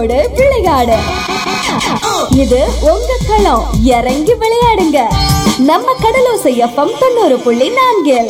கடலோடு விளையாடு இது உங்க களம் இறங்கி விளையாடுங்க நம்ம கடலோசை எஃப்எம் தொண்ணூறு புள்ளி நான்கில்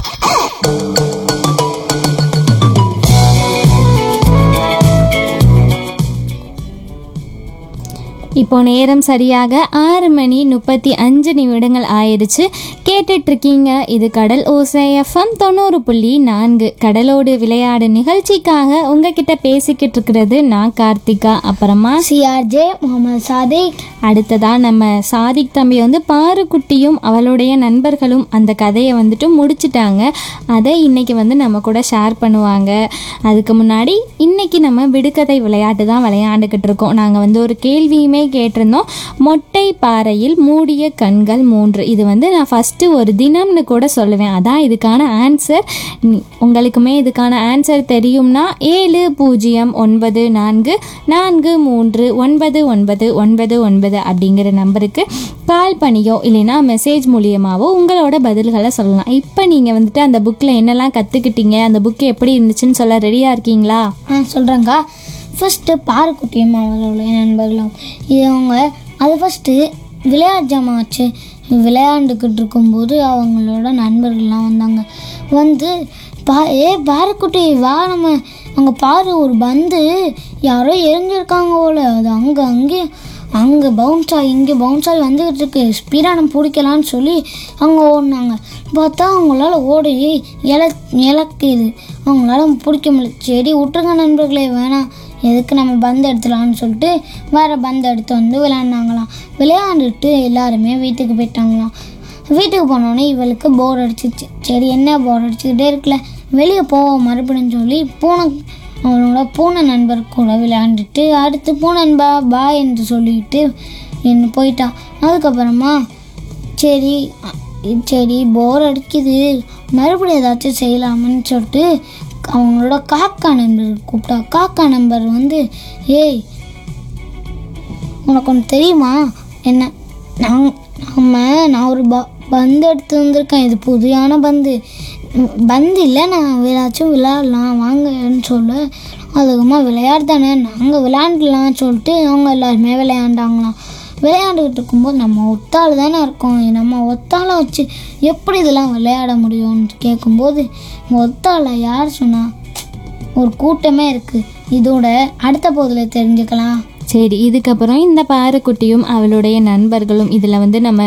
இப்போ நேரம் சரியாக ஆறு மணி முப்பத்தி அஞ்சு நிமிடங்கள் ஆயிடுச்சு கேட்டுட்டு இருக்கீங்க இது கடல் ஓசை எஃப்எம் தொண்ணூறு புள்ளி நான்கு கடலோடு விளையாடு நிகழ்ச்சிக்காக உங்ககிட்ட பேசிக்கிட்டு இருக்கிறது நான் கார்த்திகா அப்புறமா சிஆர்ஜே முகமது சாதிக் அடுத்ததா நம்ம சாதிக் தம்பி வந்து பாருக்குட்டியும் அவளுடைய நண்பர்களும் அந்த கதையை வந்துட்டு முடிச்சிட்டாங்க அதை இன்னைக்கு வந்து நம்ம கூட ஷேர் பண்ணுவாங்க அதுக்கு முன்னாடி இன்னைக்கு நம்ம விடுகதை விளையாட்டு தான் விளையாண்டுக்கிட்டு இருக்கோம் நாங்கள் வந்து ஒரு கேள்வியுமே கேட்டிருந்தோம் மொட்டை பாறையில் மூடிய கண்கள் மூன்று இது வந்து நான் ஃபஸ்ட்டு ஒரு தினம்னு கூட சொல்லுவேன் அதான் இதுக்கான ஆன்சர் உங்களுக்குமே இதுக்கான ஆன்சர் தெரியும்னா ஏழு பூஜ்ஜியம் ஒன்பது நான்கு நான்கு மூன்று ஒன்பது ஒன்பது ஒன்பது ஒன்பது அப்படிங்கிற நம்பருக்கு கால் பண்ணியோ இல்லைன்னா மெசேஜ் மூலியமாவோ உங்களோட பதில்களை சொல்லலாம் இப்போ நீங்கள் வந்துட்டு அந்த புக்கில் என்னெல்லாம் கற்றுக்கிட்டீங்க அந்த புக்கு எப்படி இருந்துச்சுன்னு சொல்ல ரெடியாக இருக்கீங்களா ஆ சொல்கிறேங்க்கா ஃபஸ்ட்டு பாருக்குட்டியும் அவர்களுடைய நண்பர்களும் இது அவங்க அது ஃபஸ்ட்டு விளையாட்டு ஜாமான் வச்சு விளையாண்டுக்கிட்டு இருக்கும்போது அவங்களோட நண்பர்கள்லாம் வந்தாங்க வந்து பா ஏ பாருக்குட்டி வா நம்ம அங்கே பாரு ஒரு பந்து யாரோ எரிஞ்சிருக்காங்க போல அது அங்கே அங்கே அங்கே பவுன்ஸ் ஆகி இங்கே பவுன்ஸ் ஆகி வந்துக்கிட்டு இருக்கு ஸ்பீடாக நம்ம பிடிக்கலான்னு சொல்லி அங்கே ஓடினாங்க பார்த்தா அவங்களால ஓடி இல இலக்குது அவங்களால பிடிக்க முடியல சரி விட்டுருங்க நண்பர்களே வேணாம் எதுக்கு நம்ம பந்து எடுத்துலாம்னு சொல்லிட்டு வேறு பந்து எடுத்து வந்து விளையாண்டாங்களாம் விளையாண்டுட்டு எல்லாருமே வீட்டுக்கு போயிட்டாங்களாம் வீட்டுக்கு போனோடனே இவளுக்கு போர் அடிச்சிச்சு சரி என்ன போர் அடிச்சுக்கிட்டே இருக்குல்ல வெளியே போவோம் மறுபடியும் சொல்லி பூனை அவனோட பூனை நண்பர் கூட விளையாண்டுட்டு அடுத்து பூனை நண்பா பா என்று சொல்லிட்டு என்ன போயிட்டான் அதுக்கப்புறமா சரி அ- சரி போர் அடிக்குது மறுபடியும் ஏதாச்சும் செய்யலாமான்னு சொல்லிட்டு அவங்களோட காக்கா நண்பர் கூப்பிட்டா காக்கா நண்பர் வந்து ஏய் உனக்கு ஒன்று தெரியுமா என்ன நான் நம்ம நான் ஒரு ப பந்து எடுத்து வந்திருக்கேன் இது புதியான பந்து ம், பந்து இல்லை நான் ஏதாச்சும் விளையாடலாம் வாங்கன்னு சொல்ல அதுக்குமா விளையாடு தானே நாங்கள் விளையாண்டுலாம்னு சொல்லிட்டு அவங்க எல்லாருமே விளையாண்டாங்களாம் விளையாண்டுக்கிட்டு இருக்கும்போது நம்ம ஒத்தாள் தானே இருக்கோம் நம்ம ஒத்தாளை வச்சு எப்படி இதெல்லாம் விளையாட முடியும்னு கேட்கும்போது ஒத்தாளை யார் சொன்னா ஒரு கூட்டமே இருக்குது இதோட அடுத்த போதில் தெரிஞ்சுக்கலாம் சரி இதுக்கப்புறம் இந்த பாருக்குட்டியும் அவளுடைய நண்பர்களும் இதில் வந்து நம்ம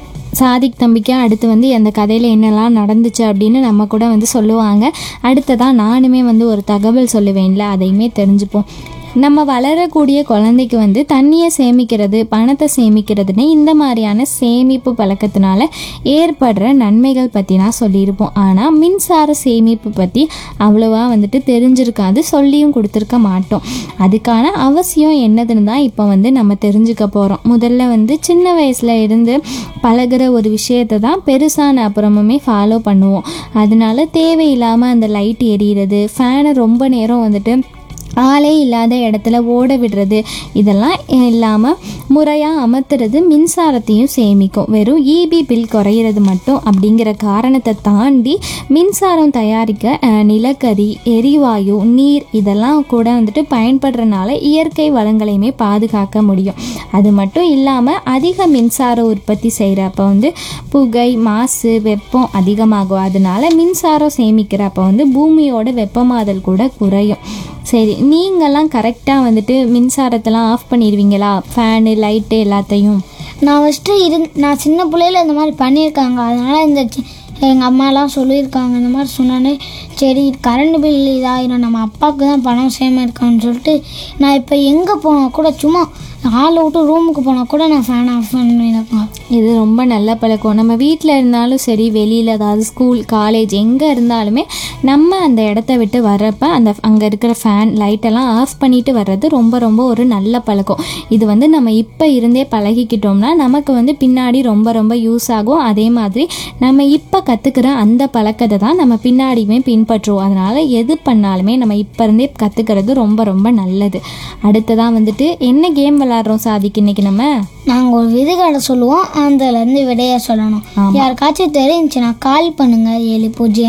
சாதிக் தம்பிக்கு அடுத்து வந்து அந்த கதையில் என்னெல்லாம் நடந்துச்சு அப்படின்னு நம்ம கூட வந்து சொல்லுவாங்க அடுத்ததாக நானுமே வந்து ஒரு தகவல் சொல்லுவேன்ல அதையுமே தெரிஞ்சுப்போம் நம்ம வளரக்கூடிய குழந்தைக்கு வந்து தண்ணியை சேமிக்கிறது பணத்தை சேமிக்கிறதுன்னு இந்த மாதிரியான சேமிப்பு பழக்கத்தினால ஏற்படுற நன்மைகள் பற்றி நான் சொல்லியிருப்போம் ஆனால் மின்சார சேமிப்பு பற்றி அவ்வளோவா வந்துட்டு தெரிஞ்சிருக்காது சொல்லியும் கொடுத்துருக்க மாட்டோம் அதுக்கான அவசியம் என்னதுன்னு தான் இப்போ வந்து நம்ம தெரிஞ்சுக்க போகிறோம் முதல்ல வந்து சின்ன வயசில் இருந்து பழகுற ஒரு விஷயத்தை தான் பெருசான அப்புறமுமே ஃபாலோ பண்ணுவோம் அதனால தேவையில்லாமல் அந்த லைட் எரியிறது ஃபேனை ரொம்ப நேரம் வந்துட்டு ஆளே இல்லாத இடத்துல ஓட விடுறது இதெல்லாம் இல்லாமல் முறையாக அமர்த்துறது மின்சாரத்தையும் சேமிக்கும் வெறும் இபி பில் குறையிறது மட்டும் அப்படிங்கிற காரணத்தை தாண்டி மின்சாரம் தயாரிக்க அஹ், நிலக்கரி எரிவாயு நீர் இதெல்லாம் கூட வந்துட்டு பயன்படுறனால இயற்கை வளங்களையுமே பாதுகாக்க முடியும் அது மட்டும் இல்லாமல் அதிக மின்சார உற்பத்தி செய்கிறப்ப வந்து புகை மாசு வெப்பம் அதிகமாகும் அதனால மின்சாரம் சேமிக்கிறப்ப வந்து பூமியோட வெப்பமாதல் கூட குறையும் சரி நீங்கள்லாம் கரெக்டாக வந்துட்டு மின்சாரத்தெல்லாம் ஆஃப் பண்ணிடுவீங்களா ஃபேனு லைட்டு எல்லாத்தையும் நான் ஃபஸ்ட்டு இரு நான் சின்ன பிள்ளையில இந்த மாதிரி பண்ணியிருக்காங்க அதனால் இந்த எங்கள் அம்மாலாம் சொல்லியிருக்காங்க இந்த மாதிரி சொன்னானே சரி கரண்ட் பில் இதாகிடும் நம்ம அப்பாவுக்கு தான் பணம் சேம இருக்கான்னு சொல்லிட்டு நான் இப்போ எங்கே போனால் கூட சும்மா ஹாலை விட்டு ரூமுக்கு போனால் கூட நான் ஃபேன் ஆஃப் பண்ணியிருக்கேன் இது ரொம்ப நல்ல பழக்கம் நம்ம வீட்டில் இருந்தாலும் சரி வெளியில் அதாவது ஸ்கூல் காலேஜ் எங்கே இருந்தாலுமே நம்ம அந்த இடத்த விட்டு வர்றப்ப அந்த அங்கே இருக்கிற ஃபேன் லைட்டெல்லாம் ஆஃப் பண்ணிட்டு வர்றது ரொம்ப ரொம்ப ஒரு நல்ல பழக்கம் இது வந்து நம்ம இப்போ இருந்தே பழகிக்கிட்டோம்னா நமக்கு வந்து பின்னாடி ரொம்ப ரொம்ப யூஸ் ஆகும் அதே மாதிரி நம்ம இப்போ கற்றுக்கிற அந்த பழக்கத்தை தான் நம்ம பின்னாடியுமே பின்பற்றுவோம் அதனால் எது பண்ணாலுமே நம்ம இப்போ இருந்தே கற்றுக்கிறது ரொம்ப ரொம்ப நல்லது அடுத்ததான் வந்துட்டு என்ன கேம் விளாட்றோம் சாதிக்கு இன்னைக்கு நம்ம நாங்கள் ஒரு விதிகளை சொல்லுவோம் அதுலேருந்து விடைய சொல்லணும் ஆமா. யாருக்காச்சும் தெரிஞ்சுன்னா கால் பண்ணுங்கள் ஏழு பூஜ்ஜியம்